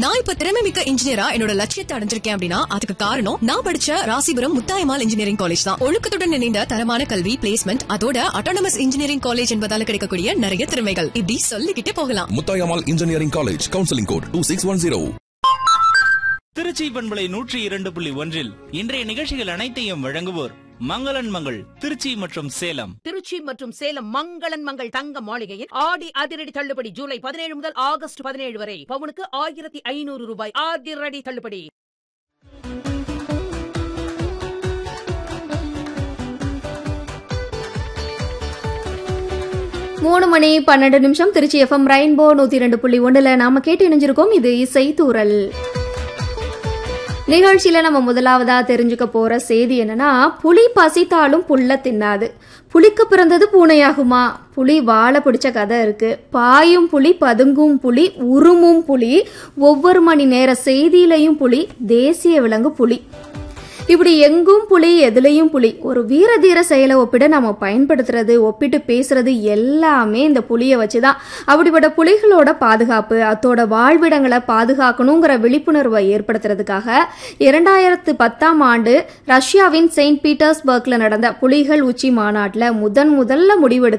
நான் இப்ப திறமை மிக்க இன்ஜினியரா என்னோட லட்சியத்தை அடைஞ்சிருக்கேன் அப்படின்னா அதுக்கு காரணம் நான் படிச்ச ராசிபுரம் முத்தாயமால் இன்ஜினியரிங் காலேஜ் தான் ஒழுக்கத்துடன் இணைந்த தரமான கல்வி பிளேஸ்மெண்ட் அதோட அட்டானமஸ் இன்ஜினியரிங் காலேஜ் என்பதால கிடைக்கக்கூடிய நிறைய திறமைகள் இப்படி சொல்லிக்கிட்டே போகலாம் Muthayammal engineering college counselling code two six one zero Trichy பண்பலை நூற்றி இரண்டு புள்ளி ஒன்றில் இன்றைய நிகழ்ச்சிகள் அனைத்தையும் வழங்குவோர் மங்களன் மங்கள் திருச்சி மற்றும் சேலம் திருச்சி மற்றும் சேலம் மங்களன் மங்கள் தங்க மாளிகையில் ஆடி அதிரடி தள்ளுபடி ஜூலை பதினேழு முதல் ஆகஸ்ட் பதினேழு வரை பவுனுக்கு ஆயிரத்தி ஐநூறு ரூபாய் அதிரடி தள்ளுபடி மூணு மணி பன்னெண்டு நிமிஷம் திருச்சி எஃப்எம் ரெயின்போ நூத்தி ரெண்டு புள்ளி ஒண்ணுல நாம கேட்டு இணைஞ்சிருக்கோம் இது இசை தூரல் நிகழ்ச்சியில நம்ம முதலாவதா தெரிஞ்சுக்க போற செய்தி என்னன்னா புலி பசித்தாலும் புல்ல தின்னாது புலிக்கு பிறந்தது பூனையாகுமா புலி வாழை பிடிச்ச கதை இருக்கு பாயும் புலி பதுங்கும் புலி உருமும் புலி ஒவ்வொரு மணி நேர செய்தியிலையும் புலி தேசிய விலங்கு புலி இப்படி எங்கும் புலி எதுலையும் புலி ஒரு வீர தீர செயலை ஒப்பிட நம்ம பயன்படுத்துறது ஒப்பிட்டு பேசுறது எல்லாமே இந்த புலியை வச்சுதான் அப்படிப்பட்ட புலிகளோட பாதுகாப்பு அத்தோட வாழ்விடங்களை பாதுகாக்கணுங்கிற விழிப்புணர்வை ஏற்படுத்துறதுக்காக இரண்டாயிரத்து பத்தாம் ஆண்டு ரஷ்யாவின் செயின்ட் பீட்டர்ஸ்பர்க்ல நடந்த புலிகள் உச்சி மாநாட்டில் முதன் முதல்ல முடிவெடுக்க